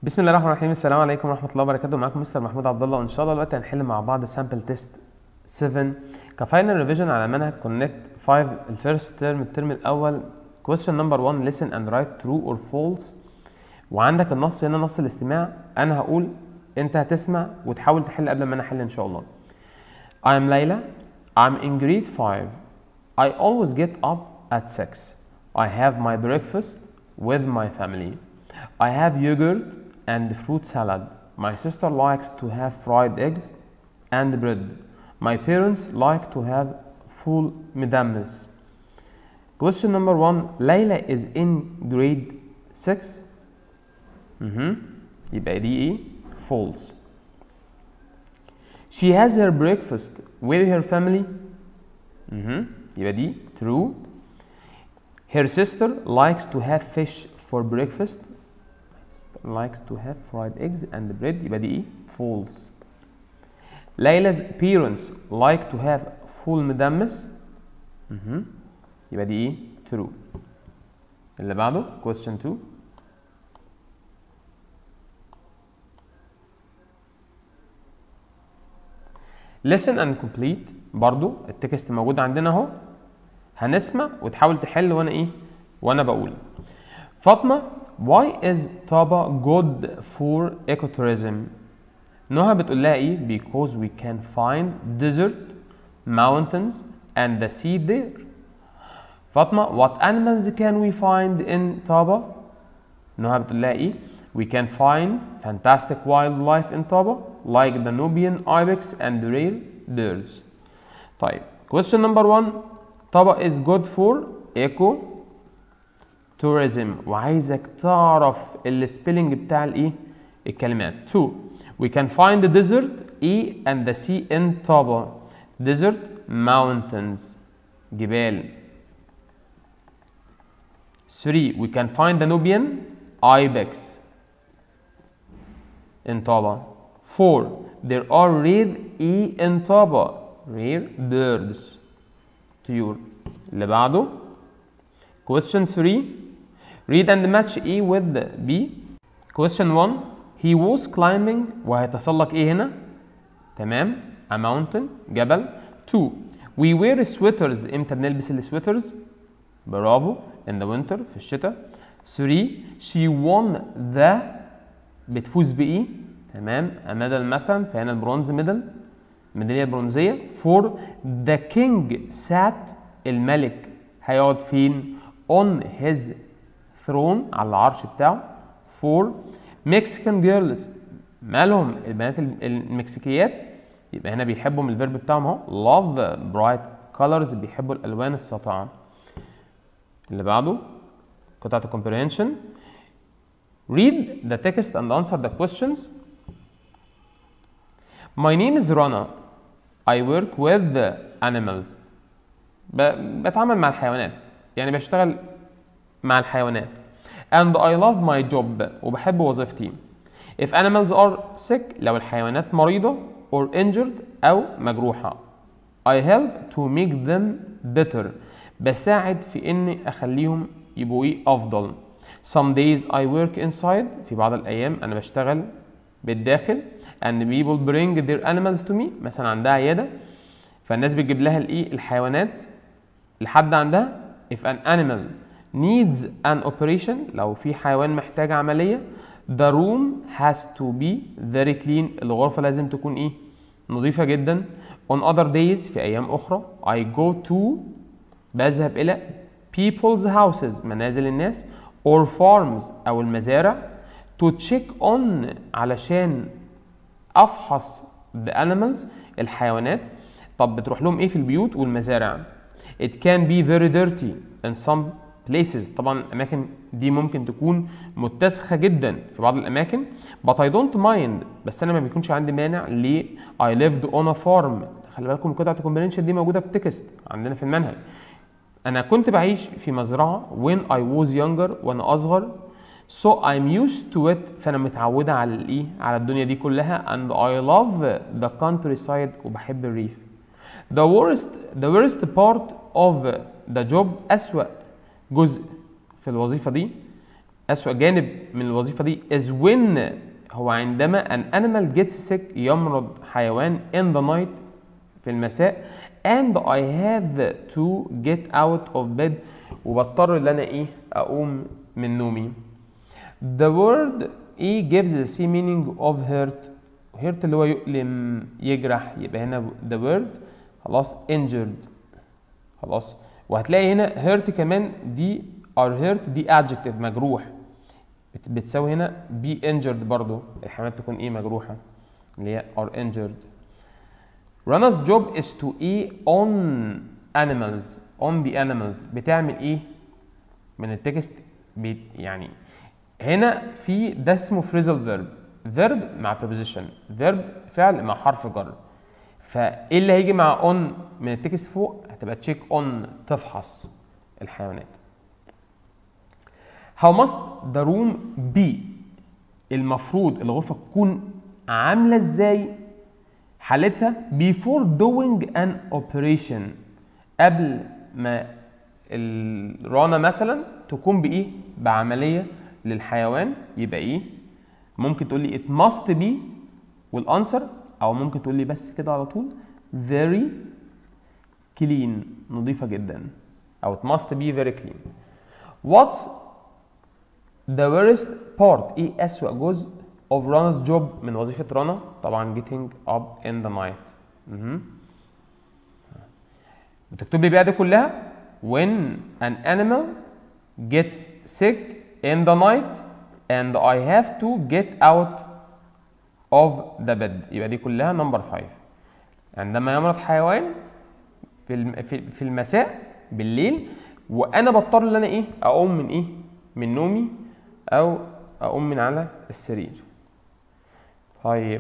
بسم الله الرحمن الرحيم السلام عليكم ورحمه الله وبركاته معاكم مستر محمود عبد الله وان شاء الله دلوقتي هنحل مع بعض سامبل تيست 7 كفاينل ريفيجن على منهج كونكت 5 الفيرست ترم الترم الاول question number 1 listen and write true or false وعندك النص هنا نص الاستماع انا هقول انت هتسمع وتحاول تحل قبل ما انا احل ان شاء الله I'm Layla I'm in grade 5 I always get up at 6 I have my breakfast with my family I have yogurt and fruit salad. My sister likes to have fried eggs and bread. My parents like to have full medames. Question number one Layla is in grade 6. Mhm. يبقى دي ايه؟ False. She has her breakfast with her family. Mhm. يبقى دي true. Her sister likes to have fish for breakfast. likes to have fried eggs and bread يبقى دي ايه؟ false. Layla's parents like to have full مدمس مهم. يبقى دي ايه؟ true. اللي بعده question 2 listen and complete برضو التكست موجود عندنا اهو هنسمع وتحاول تحل وانا ايه؟ وانا بقول. فاطمه Why is Taba good for ecotourism? نهى بتقول لها ايه؟ Because we can find desert, mountains and the sea there. فاطمة What animals can we find in Taba? نهى بتقول لها ايه؟ We can find fantastic wildlife in Taba like the Nubian ibex and rare birds. طيب question number one Taba is good for eco tourism وعايزك تعرف السبيلنج بتاع الايه الكلمات 2 we can find the desert E and the sea in Taba desert mountains جبال 3 we can find the Nubian ibex in Taba 4 there are rare E in Taba rare birds طيور اللي بعده question 3 Read and match A with B. Question 1 He was climbing وهيتسلق ايه هنا؟ تمام A mountain جبل 2 We wear sweaters امتى بنلبس السويترز؟ برافو in the winter في الشتاء 3 She won the بتفوز بإيه؟ تمام A medal مثلا فهنا البرونز ميدال ميدالية برونزية 4 The king sat الملك هيقعد فين؟ on his ثرون على العرش بتاعه فور مكسيكان جيرلز مالهم البنات المكسيكيات يبقى هنا بيحبوا من الفيرب بتاعهم اهو لاف برايت كولرز بيحبوا الالوان الساطعه اللي بعده قطعه الكومبريهنشن read the text and answer the questions my name is Rana I work with the animals بتعامل مع الحيوانات يعني بشتغل مع الحيوانات and I love my job وبحب وظيفتي if animals are sick لو الحيوانات مريضة or injured أو مجروحة I help to make them better بساعد في إني أخليهم يبقوا إيه أفضل some days I work inside في بعض الأيام أنا بشتغل بالداخل and people bring their animals to me مثلا عندها عيادة فالناس بتجيب لها الإيه الحيوانات لحد عندها if an animal needs an operation لو في حيوان محتاج عملية the room has to be very clean الغرفة لازم تكون ايه نظيفة جدا on other days في أيام أخرى I go to بذهب إلى people's houses منازل الناس or farms أو المزارع to check on علشان أفحص the animals الحيوانات طب بتروح لهم ايه في البيوت والمزارع it can be very dirty in some places طبعا الاماكن دي ممكن تكون متسخه جدا في بعض الاماكن but I don't mind بس انا ما بيكونش عندي مانع ليه I lived on a farm خلي بالكم قطعه الكومبرينشن دي موجوده في التكست عندنا في المنهج انا كنت بعيش في مزرعه when I was younger وانا اصغر so I'm used to it فانا متعوده على الايه على الدنيا دي كلها and I love the countryside وبحب الريف the worst the worst part of the job أسوأ جزء في الوظيفة دي أسوأ جانب من الوظيفة دي is when هو عندما an animal gets sick يمرض حيوان in the night في المساء and I have to get out of bed وبضطر ان انا ايه اقوم من نومي the word E gives the same meaning of hurt hurt اللي هو يؤلم يجرح يبقى هنا the word خلاص injured خلاص وهتلاقي هنا hurt كمان دي are hurt دي adjective مجروح بت- بتساوي هنا be injured برضو الحيوانات تكون ايه مجروحة اللي هي are injured Rana's job is to ايه on animals on the animals بتعمل ايه من التكست بيت يعني هنا في ده اسمه phrasal verb verb مع preposition verb فعل مع حرف جر فايه اللي هيجي مع on من التكست فوق هتبقى تشيك on تفحص الحيوانات How must the room be المفروض الغرفة تكون عاملة ازاي حالتها before doing an operation قبل ما الرانة مثلا تقوم بإيه؟ بعملية للحيوان يبقى إيه؟ ممكن تقول لي it must be والأنسر أو ممكن تقول لي بس كده على طول very clean نظيفة جدا أو it must be very clean what's the worst part إيه أسوأ جزء of Rana's job من وظيفة رنا طبعا getting up in the night مهم. بتكتب لي بقى دي كلها when an animal gets sick in the night and I have to get out of the bed يبقى دي كلها نمبر 5 عندما يمرض حيوان في الم- في في المساء بالليل وانا بضطر ان انا ايه اقوم من ايه من نومي او اقوم من على السرير طيب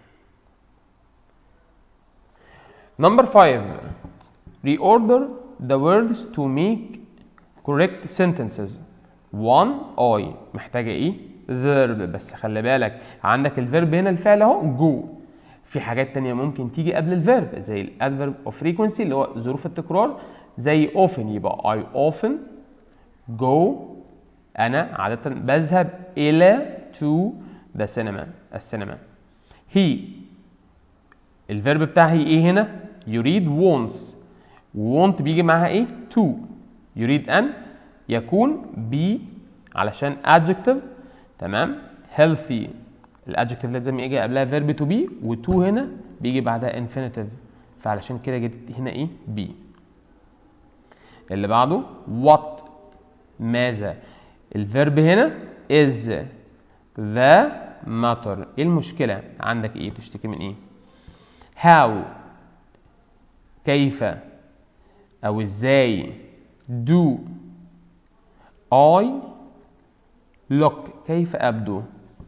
Number five, reorder the words to make correct sentences. One, I محتاجة إيه؟ verb بس خلي بالك عندك الفيرب هنا الفعل أهو جو. في حاجات تانية ممكن تيجي قبل الفيرب زي الادفيرب of frequency اللي هو ظروف التكرار زي often يبقى I often go أنا عادة بذهب إلى to the cinema السينما. He الفيرب بتاعي ايه هنا؟ يريد wants want بيجي معاها ايه؟ to يريد ان يكون be علشان adjective تمام؟ healthy الادجكتيف لازم يجي قبلها فيرب to be و to هنا بيجي بعدها infinitive فعلشان كده جبت هنا ايه؟ be اللي بعده what ماذا الفيرب هنا is the matter ايه المشكلة عندك ايه بتشتكي من ايه how كيف او ازاي do I look كيف ابدو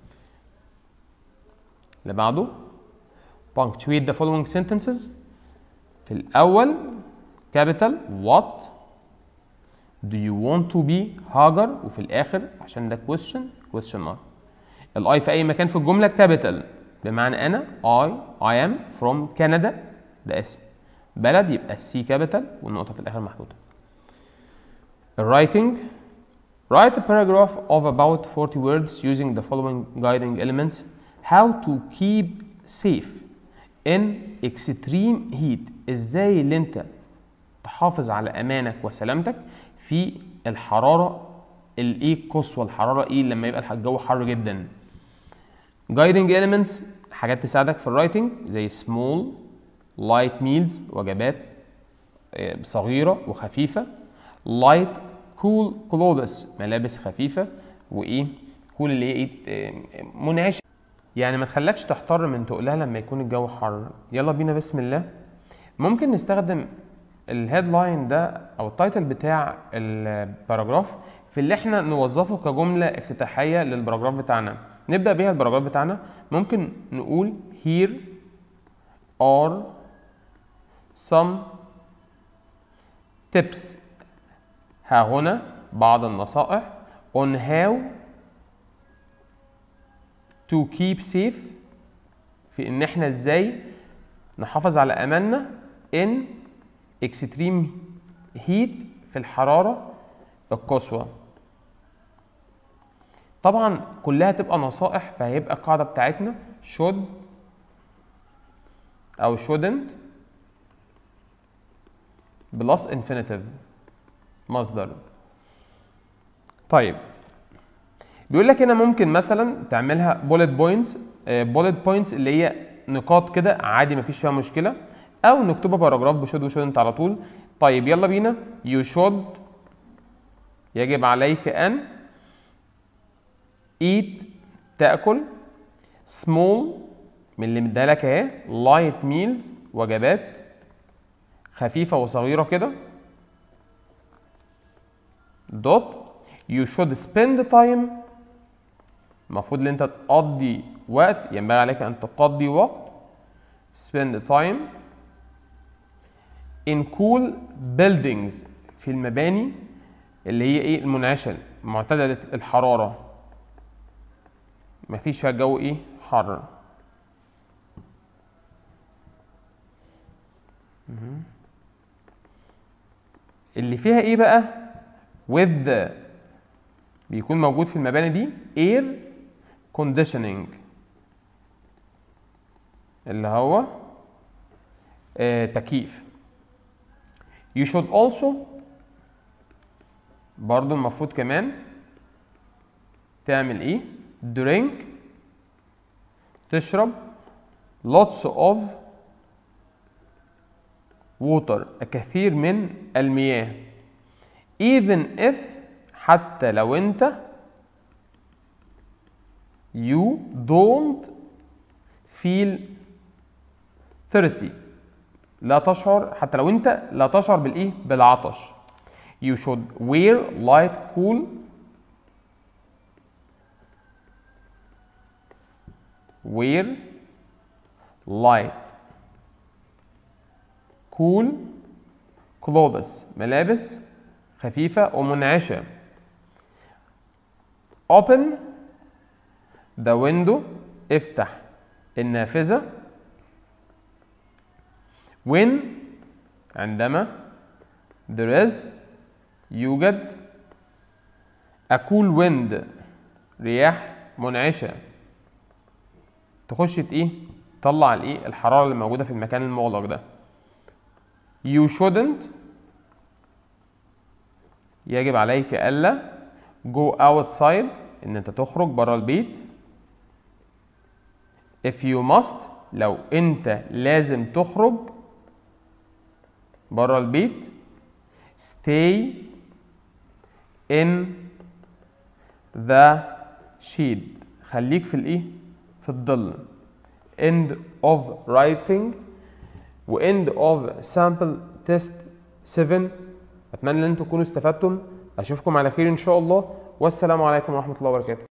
اللي بعده punctuate the following sentences في الاول capital what do you want to be هاجر وفي الاخر عشان ده question question mark الاي في اي مكان في الجمله كابيتال بمعنى انا I I am from Canada ده اسم بلد يبقى السي كابيتال والنقطه في الاخر محطوطه الرايتنج Write a paragraph of about 40 words using the following guiding elements. How to keep safe in extreme heat. ازاي اللي انت تحافظ على امانك وسلامتك في الحراره الايه القصوى الحراره ايه لما يبقى الجو حر جدا guiding elements حاجات تساعدك في الرايتنج زي small light meals وجبات آه، صغيره وخفيفه light cool clothes ملابس خفيفه وايه cool اللي هي ايه آه، منعشه يعني ما تخلكش تحتر من تقلها لما يكون الجو حر يلا بينا بسم الله ممكن نستخدم الهيدلاين ده او التايتل بتاع الباراجراف في اللي احنا نوظفه كجمله افتتاحيه للباراجراف بتاعنا نبدا بيها الباراجراف بتاعنا ممكن نقول here are some tips ها هنا بعض النصائح on how to keep safe في ان احنا ازاي نحافظ على اماننا in extreme heat في الحرارة القصوى طبعا كلها تبقى نصائح فهيبقى القاعده بتاعتنا should او shouldn't بلس infinitive مصدر طيب بيقول لك هنا ممكن مثلا تعملها bullet points bullet points اللي هي نقاط كده عادي مفيش فيها مشكله او نكتبها باراجراف بشود وشودنت على طول طيب يلا بينا you should يجب عليك ان eat تاكل small من اللي مديها لك اهي light meals وجبات خفيفه وصغيره كده دوت you should spend time المفروض ان انت تقضي وقت ينبغي عليك ان تقضي وقت spend time in cool buildings في المباني اللي هي ايه المنعشه معتدله الحراره مفيش فيها الجو ايه حر اللي فيها ايه بقى with the بيكون موجود في المباني دي air conditioning اللي هو آه تكييف you should also برضو المفروض كمان تعمل ايه drink تشرب lots of water الكثير من المياه even if حتى لو انت you don't feel thirsty لا تشعر حتى لو انت لا تشعر بالايه بالعطش you should wear light cool wear light cool clothes ملابس خفيفة ومنعشة open the window افتح النافذة when عندما there is يوجد a cool wind رياح منعشة تخش ايه تطلع الايه الحرارة اللي موجودة في المكان المغلق ده you shouldn't يجب عليك ألا go outside إن أنت تخرج بره البيت if you must لو أنت لازم تخرج بره البيت stay in the shade خليك في الإيه؟ في الظل end of writing و end of sample test 7 اتمنى ان انتم تكونوا استفدتم اشوفكم على خير ان شاء الله والسلام عليكم ورحمه الله وبركاته